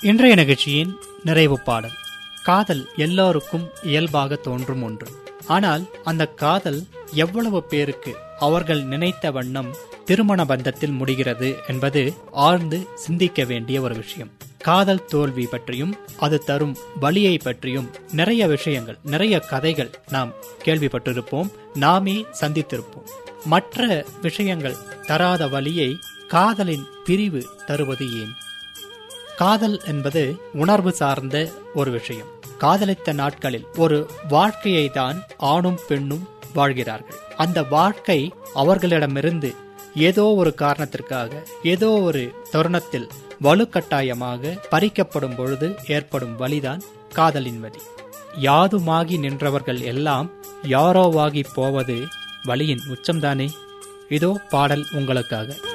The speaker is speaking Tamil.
இன்றைய நிகழ்ச்சியின் நிறைவு பாடல் காதல் எல்லோருக்கும் இயல்பாக தோன்றும் ஒன்று ஆனால் அந்த காதல் எவ்வளவு பேருக்கு அவர்கள் நினைத்த வண்ணம் திருமண பந்தத்தில் முடிகிறது என்பது ஆழ்ந்து சிந்திக்க வேண்டிய ஒரு விஷயம் காதல் தோல்வி பற்றியும் அது தரும் வழியை பற்றியும் நிறைய விஷயங்கள் நிறைய கதைகள் நாம் கேள்விப்பட்டிருப்போம் நாமே சந்தித்திருப்போம் மற்ற விஷயங்கள் தராத வழியை காதலின் பிரிவு தருவது ஏன் காதல் என்பது உணர்வு சார்ந்த ஒரு விஷயம் காதலித்த நாட்களில் ஒரு வாழ்க்கையை தான் ஆணும் பெண்ணும் வாழ்கிறார்கள் அந்த வாழ்க்கை அவர்களிடமிருந்து ஏதோ ஒரு காரணத்திற்காக ஏதோ ஒரு தருணத்தில் வலுக்கட்டாயமாக பறிக்கப்படும் பொழுது ஏற்படும் வழிதான் காதலின் வழி யாதுமாகி நின்றவர்கள் எல்லாம் யாரோவாகி போவது வழியின் உச்சம்தானே இதோ பாடல் உங்களுக்காக